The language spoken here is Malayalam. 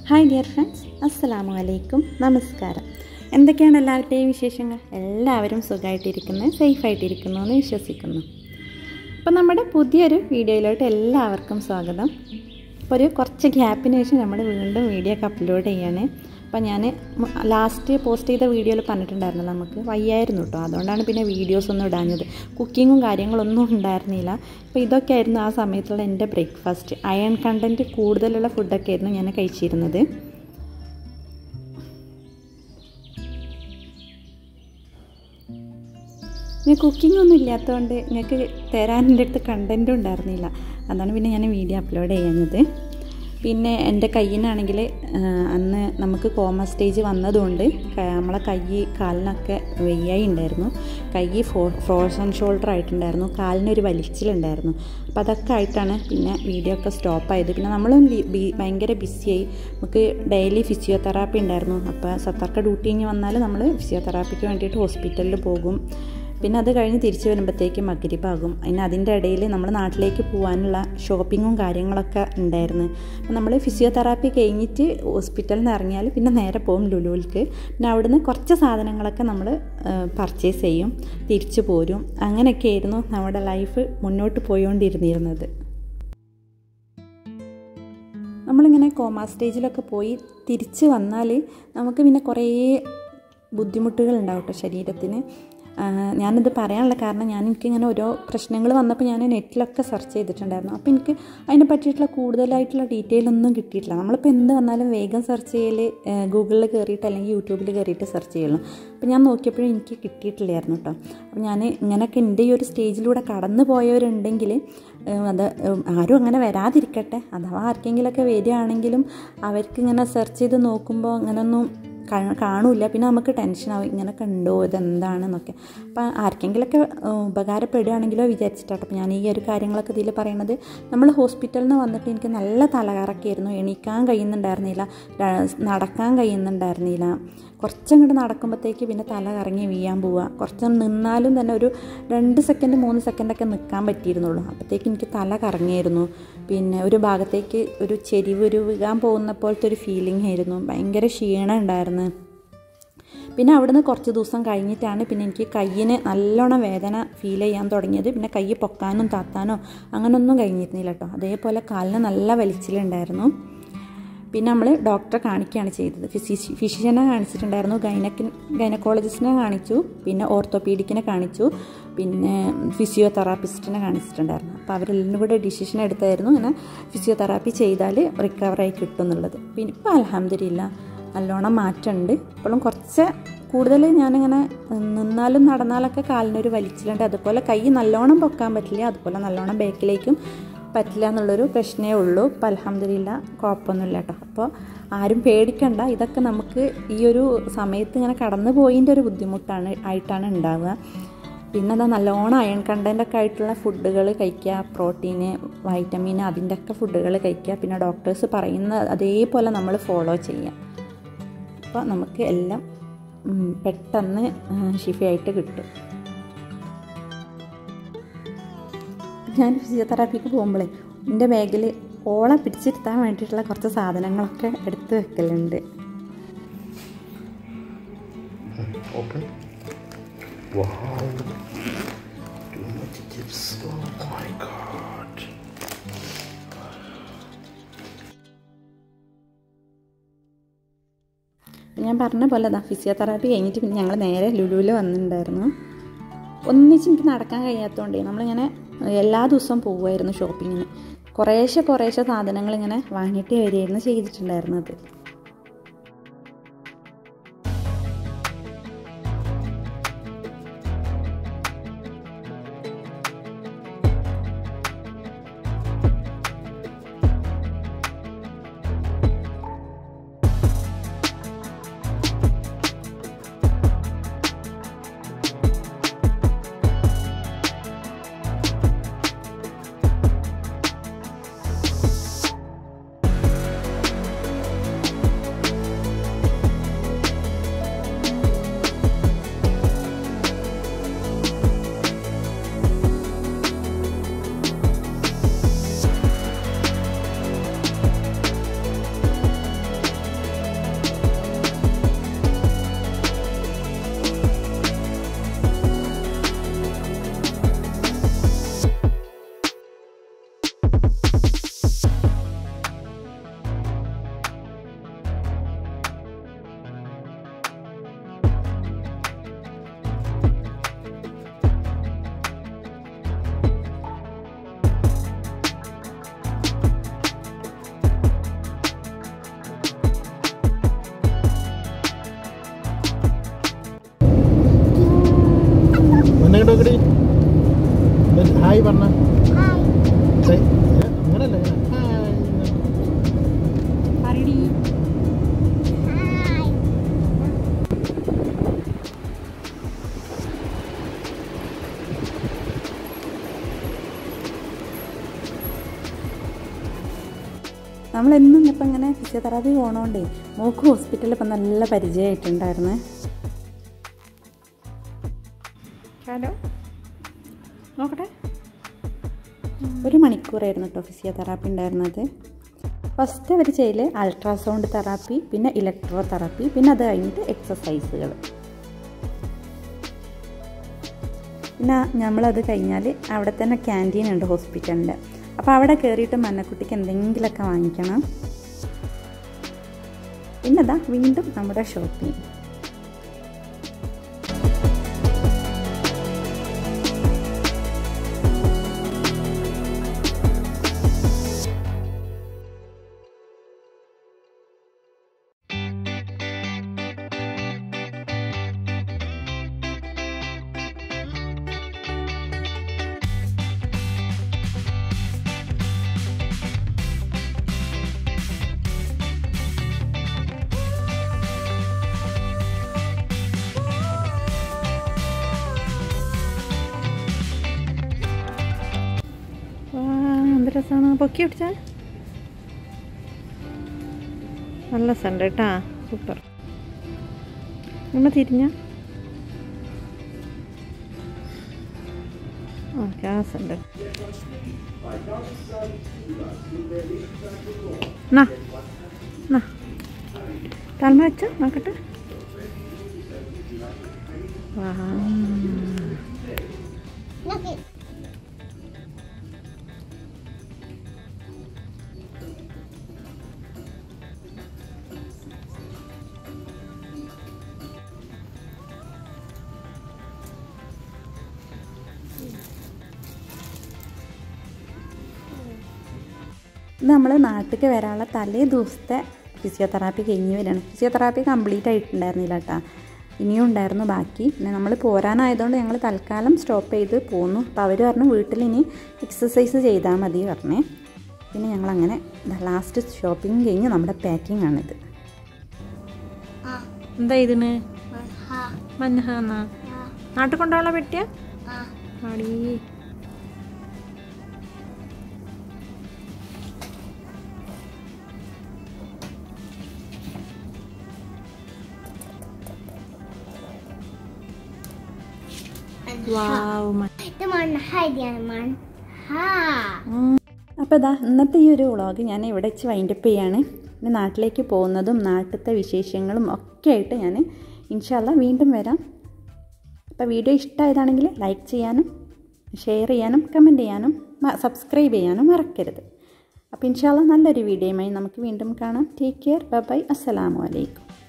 ഹായ് ഡിയർ ഫ്രണ്ട്സ് അസ്സലാമു അലൈക്കും നമസ്കാരം എന്തൊക്കെയാണ് എല്ലാവരുടെയും വിശേഷങ്ങൾ എല്ലാവരും സുഖമായിട്ടിരിക്കുന്നു സേഫായിട്ടിരിക്കുന്നു എന്ന് വിശ്വസിക്കുന്നു അപ്പോൾ നമ്മുടെ പുതിയൊരു വീഡിയോയിലോട്ട് എല്ലാവർക്കും സ്വാഗതം അപ്പോൾ ഒരു കുറച്ച് ഗ്യാപ്പിന് ശേഷം നമ്മൾ വീണ്ടും വീഡിയോ ഒക്കെ അപ്ലോഡ് ചെയ്യാണ് അപ്പോൾ ഞാൻ ലാസ്റ്റ് പോസ്റ്റ് ചെയ്ത വീഡിയോയിൽ പറഞ്ഞിട്ടുണ്ടായിരുന്നു നമുക്ക് വയ്യായിരുന്നു കേട്ടോ അതുകൊണ്ടാണ് പിന്നെ വീഡിയോസ് ഒന്നും ഇടാഞ്ഞത് കുക്കിങ്ങും കാര്യങ്ങളൊന്നും ഉണ്ടായിരുന്നില്ല അപ്പോൾ ഇതൊക്കെ ആയിരുന്നു ആ സമയത്തുള്ള എൻ്റെ ബ്രേക്ക്ഫാസ്റ്റ് അയൺ കണ്ടൻറ്റ് കൂടുതലുള്ള ഫുഡൊക്കെ ആയിരുന്നു ഞാൻ കഴിച്ചിരുന്നത് ഞാൻ കുക്കിംഗ് ഒന്നും ഇല്ലാത്തതുകൊണ്ട് നിങ്ങൾക്ക് തരാൻ എൻ്റെ അടുത്ത് കണ്ടൻറ്റും ഉണ്ടായിരുന്നില്ല അതാണ് പിന്നെ ഞാൻ വീഡിയോ അപ്ലോഡ് ചെയ്യുന്നത് പിന്നെ എൻ്റെ കയ്യിനാണെങ്കിൽ അന്ന് നമുക്ക് കോമ സ്റ്റേജ് വന്നതുകൊണ്ട് നമ്മളെ കൈ കാലിനൊക്കെ വെയ്യായി ഉണ്ടായിരുന്നു കൈ ഫോ ഫ്രോസൺ ഷോൾഡർ ആയിട്ടുണ്ടായിരുന്നു കാലിനൊരു വലിച്ചിലുണ്ടായിരുന്നു അപ്പോൾ അതൊക്കെ ആയിട്ടാണ് പിന്നെ വീഡിയോ ഒക്കെ സ്റ്റോപ്പ് ആയത് പിന്നെ നമ്മളും ഭയങ്കര ബിസിയായി നമുക്ക് ഡെയിലി ഫിസിയോതെറാപ്പി ഉണ്ടായിരുന്നു അപ്പോൾ സത്തർക്ക ഡ്യൂട്ടി കഴിഞ്ഞ് വന്നാൽ നമ്മൾ ഫിസിയോതെറാപ്പിക്ക് വേണ്ടിയിട്ട് ഹോസ്പിറ്റലിൽ പോകും പിന്നെ അത് കഴിഞ്ഞ് തിരിച്ചു വരുമ്പോഴത്തേക്കും മകരിപ്പാകും അതിന് അതിൻ്റെ ഇടയിൽ നമ്മൾ നാട്ടിലേക്ക് പോകാനുള്ള ഷോപ്പിങ്ങും കാര്യങ്ങളൊക്കെ ഉണ്ടായിരുന്നു അപ്പോൾ നമ്മൾ ഫിസിയോതെറാപ്പി കഴിഞ്ഞിട്ട് ഹോസ്പിറ്റലിൽ നിന്ന് ഇറങ്ങിയാൽ പിന്നെ നേരെ പോകും ലുലുവിൽക്ക് പിന്നെ അവിടുന്ന് കുറച്ച് സാധനങ്ങളൊക്കെ നമ്മൾ പർച്ചേസ് ചെയ്യും തിരിച്ചു പോരും അങ്ങനെയൊക്കെ ആയിരുന്നു നമ്മുടെ ലൈഫ് മുന്നോട്ട് പോയിക്കൊണ്ടിരുന്നിരുന്നത് നമ്മളിങ്ങനെ കോമ സ്റ്റേജിലൊക്കെ പോയി തിരിച്ച് വന്നാൽ നമുക്ക് പിന്നെ കുറേ ബുദ്ധിമുട്ടുകൾ ഉണ്ടാവും കേട്ടോ ശരീരത്തിന് ഞാനിത് പറയാനുള്ള കാരണം ഞാൻ എനിക്കിങ്ങനെ ഓരോ പ്രശ്നങ്ങൾ വന്നപ്പോൾ ഞാൻ നെറ്റിലൊക്കെ സെർച്ച് ചെയ്തിട്ടുണ്ടായിരുന്നു അപ്പോൾ എനിക്ക് അതിനെ പറ്റിയിട്ടുള്ള കൂടുതലായിട്ടുള്ള ഡീറ്റെയിൽ ഒന്നും കിട്ടിയിട്ടില്ല നമ്മളിപ്പോൾ എന്ത് വന്നാലും വേഗം സെർച്ച് ചെയ്യൽ ഗൂഗിളിൽ കയറിയിട്ട് അല്ലെങ്കിൽ യൂട്യൂബിൽ കയറിയിട്ട് സെർച്ച് ചെയ്യണം അപ്പോൾ ഞാൻ നോക്കിയപ്പോഴും എനിക്ക് കിട്ടിയിട്ടില്ലായിരുന്നു കേട്ടോ അപ്പോൾ ഞാൻ ഇങ്ങനെയൊക്കെ എൻ്റെ ഈ ഒരു സ്റ്റേജിലൂടെ കടന്നു പോയവരുണ്ടെങ്കിൽ അത് ആരും അങ്ങനെ വരാതിരിക്കട്ടെ അഥവാ ആർക്കെങ്കിലുമൊക്കെ വരികയാണെങ്കിലും അവർക്ക് ഇങ്ങനെ സെർച്ച് ചെയ്ത് നോക്കുമ്പോൾ അങ്ങനെയൊന്നും കാണൂല പിന്നെ നമുക്ക് ടെൻഷനാവും ഇങ്ങനെയൊക്കെ ഉണ്ടോ ഇതെന്താണെന്നൊക്കെ അപ്പം ആർക്കെങ്കിലൊക്കെ ഉപകാരപ്പെടുകയാണെങ്കിലോ വിചാരിച്ചിട്ടാട്ടോ അപ്പം ഞാൻ ഈ ഒരു കാര്യങ്ങളൊക്കെ ഇതിൽ പറയണത് നമ്മൾ ഹോസ്പിറ്റലിൽ നിന്ന് വന്നിട്ട് എനിക്ക് നല്ല തലകറക്കായിരുന്നു എണീക്കാൻ കഴിയുന്നുണ്ടായിരുന്നില്ല നടക്കാൻ കഴിയുന്നുണ്ടായിരുന്നില്ല കുറച്ചങ്ങോട്ട് നടക്കുമ്പോഴത്തേക്ക് പിന്നെ തല കറങ്ങി വീഴാൻ പോവുക കുറച്ച് നിന്നാലും തന്നെ ഒരു രണ്ട് സെക്കൻഡ് മൂന്ന് സെക്കൻഡൊക്കെ നിൽക്കാൻ പറ്റിയിരുന്നുള്ളൂ അപ്പോഴത്തേക്ക് എനിക്ക് തല കറങ്ങിയായിരുന്നു പിന്നെ ഒരു ഭാഗത്തേക്ക് ഒരു ചെരിവ് ഒരു വീഴാൻ പോകുന്ന പോലത്തെ ഒരു ഫീലിംഗ് ആയിരുന്നു ഭയങ്കര ക്ഷീണം ഉണ്ടായിരുന്നു പിന്നെ അവിടുന്ന് കുറച്ച് ദിവസം കഴിഞ്ഞിട്ടാണ് പിന്നെ എനിക്ക് കയ്യിന് നല്ലോണം വേദന ഫീൽ ചെയ്യാൻ തുടങ്ങിയത് പിന്നെ കൈ പൊക്കാനും താത്താനോ അങ്ങനൊന്നും കഴിഞ്ഞിരുന്നില്ല കേട്ടോ അതേപോലെ കാലിന് നല്ല വലിച്ചിലുണ്ടായിരുന്നു പിന്നെ നമ്മൾ ഡോക്ടറെ കാണിക്കുകയാണ് ചെയ്തത് ഫിസിഷി ഫിസിഷ്യനെ കാണിച്ചിട്ടുണ്ടായിരുന്നു ഗൈനക്കിൻ ഗൈനക്കോളജിസ്റ്റിനെ കാണിച്ചു പിന്നെ ഓർത്തോപീഡിക്കിനെ കാണിച്ചു പിന്നെ ഫിസിയോതെറാപ്പിസ്റ്റിനെ കാണിച്ചിട്ടുണ്ടായിരുന്നു അപ്പോൾ അവരെല്ലാം കൂടെ ഡിസിഷൻ എടുത്തായിരുന്നു ഇങ്ങനെ ഫിസിയോതെറാപ്പി ചെയ്താൽ റിക്കവറായി കിട്ടും എന്നുള്ളത് പിന്നെ ഇപ്പോൾ അലഹമില്ല നല്ലോണം മാറ്റമുണ്ട് ഇപ്പോഴും കുറച്ച് കൂടുതൽ ഞാനിങ്ങനെ നിന്നാലും നടന്നാലൊക്കെ കാലിനൊരു വലിച്ചിലുണ്ട് അതുപോലെ കൈ നല്ലോണം പൊക്കാൻ പറ്റില്ല അതുപോലെ നല്ലോണം ബാക്കിലേക്കും പറ്റില്ല എന്നുള്ളൊരു പ്രശ്നമേ ഉള്ളൂ ഇപ്പം അലഹമില്ല കുഴപ്പമൊന്നുമില്ല കേട്ടോ അപ്പോൾ ആരും പേടിക്കണ്ട ഇതൊക്കെ നമുക്ക് ഈ ഒരു സമയത്ത് ഇങ്ങനെ കടന്നു പോയതിൻ്റെ ഒരു ബുദ്ധിമുട്ടാണ് ആയിട്ടാണ് ഉണ്ടാവുക പിന്നെ അതാ നല്ലോണം അയൺ കണ്ടൻ്റൊക്കെ ആയിട്ടുള്ള ഫുഡുകൾ കഴിക്കുക പ്രോട്ടീന് വൈറ്റമിൻ അതിൻ്റെ ഒക്കെ ഫുഡുകൾ കഴിക്കുക പിന്നെ ഡോക്ടേഴ്സ് പറയുന്ന അതേപോലെ നമ്മൾ ഫോളോ ചെയ്യുക അപ്പോൾ നമുക്ക് എല്ലാം പെട്ടെന്ന് ഷിഫയായിട്ട് കിട്ടും ഞാൻ ഫിസിയോതെറാപ്പിക്ക് പോകുമ്പോഴേ എൻ്റെ ബാഗിൽ ഓളെ പിടിച്ചിരുത്താൻ വേണ്ടിയിട്ടുള്ള കുറച്ച് സാധനങ്ങളൊക്കെ എടുത്ത് വെക്കലുണ്ട് Open. Wow. Too much chips. Oh my god. ഞാൻ പറഞ്ഞ പോലെ അതാ ഫിസിയോതെറാപ്പി കഴിഞ്ഞിട്ട് പിന്നെ ഞങ്ങൾ നേരെ ലുലുവിൽ വന്നിട്ടുണ്ടായിരുന്നു ഒന്നിച്ച് എനിക്ക് നടക്കാൻ കഴിയാത്തതുകൊണ്ടേ നമ്മളിങ്ങനെ എല്ലാ ദിവസവും പോകുമായിരുന്നു ഷോപ്പിങ്ങിന് കുറേശ്ശെ കുറേശ്ശെ സാധനങ്ങൾ ഇങ്ങനെ വാങ്ങിയിട്ട് വരികയായിരുന്നു ചെയ്തിട്ടുണ്ടായിരുന്നത് മുന്നേട്ട് നോക്കടി ഹായ് പറഞ്ഞ അങ്ങനല്ല പറയടി നമ്മളെന്നും ഇപ്പം ഇങ്ങനെ ഫിസിയോതെറാപ്പി പോകണോണ്ടേ മോക്ക് ഹോസ്പിറ്റലിൽ ഇപ്പം നല്ല പരിചയമായിട്ടുണ്ടായിരുന്നേ ഹലോ നോക്കട്ടെ ഒരു മണിക്കൂറായിരുന്നു കേട്ടോ ഫിസിയോതെറാപ്പി ഉണ്ടായിരുന്നത് ഫസ്റ്റ് അവർ ചെയ്യൽ അൾട്രാസൗണ്ട് തെറാപ്പി പിന്നെ ഇലക്ട്രോ തെറാപ്പി പിന്നെ അത് കഴിഞ്ഞിട്ട് എക്സസൈസുകൾ പിന്നെ നമ്മളത് കഴിഞ്ഞാൽ അവിടെ തന്നെ ക്യാൻറ്റീൻ ഉണ്ട് ഹോസ്പിറ്റലിൻ്റെ അപ്പോൾ അവിടെ കയറിയിട്ട് മന്നക്കുട്ടിക്ക് എന്തെങ്കിലുമൊക്കെ വാങ്ങിക്കണം പിന്നെതാ വീണ്ടും നമ്മുടെ ഷോപ്പിംഗ് എന്ത് രസമാണ് പൊക്കി പിടിച്ചാൽ നല്ല രസമുണ്ട് കേട്ടാ സൂപ്പർ നമ്മൾ തിരിഞ്ഞ ആ ഗ്യാസ് ഉണ്ട് നാ നാ തലമ വെച്ച നോക്കട്ടെ വാ ഇത് നമ്മൾ നാട്ടിലേക്ക് വരാനുള്ള തലേ ദിവസത്തെ ഫിസിയോതെറാപ്പി കഴിഞ്ഞ് വരികയാണ് ഫിസിയോതെറാപ്പി കംപ്ലീറ്റ് ആയിട്ടുണ്ടായിരുന്നില്ല കേട്ടോ ഇനിയും ഉണ്ടായിരുന്നു ബാക്കി പിന്നെ നമ്മൾ പോരാനായതുകൊണ്ട് ഞങ്ങൾ തൽക്കാലം സ്റ്റോപ്പ് ചെയ്ത് പോന്നു അപ്പോൾ അവർ പറഞ്ഞു വീട്ടിൽ ഇനി എക്സസൈസ് ചെയ്താൽ മതി പറഞ്ഞേ പിന്നെ ഞങ്ങളങ്ങനെ ലാസ്റ്റ് ഷോപ്പിംഗ് കഴിഞ്ഞ് നമ്മുടെ പാക്കിംഗ് ആണിത് എന്താ ഇതിന് മഞ്ഞഹാന്നാ നാട്ടിൽ കൊണ്ടുപോകാനുള്ള പെട്ടിയ ആടീ വാവ് Det var en Heidemann. Ha! അപ്പോൾ ഇതാ ഇന്നത്തെ ഈ ഒരു വ്ളോഗ് ഞാൻ ഇവിടെ വെച്ച് വൈൻഡപ്പ് ചെയ്യാണ് ഇനി നാട്ടിലേക്ക് പോകുന്നതും നാട്ടിലത്തെ വിശേഷങ്ങളും ഒക്കെ ആയിട്ട് ഞാൻ ഇൻഷാല്ല വീണ്ടും വരാം അപ്പോൾ വീഡിയോ ഇഷ്ടമായതാണെങ്കിൽ ലൈക്ക് ചെയ്യാനും ഷെയർ ചെയ്യാനും കമൻറ്റ് ചെയ്യാനും സബ്സ്ക്രൈബ് ചെയ്യാനും മറക്കരുത് അപ്പോൾ ഇൻഷാല്ല നല്ലൊരു വീഡിയോയുമായി നമുക്ക് വീണ്ടും കാണാം ടേക്ക് കെയർ ബൈ അസ്സലാമു അലൈക്കും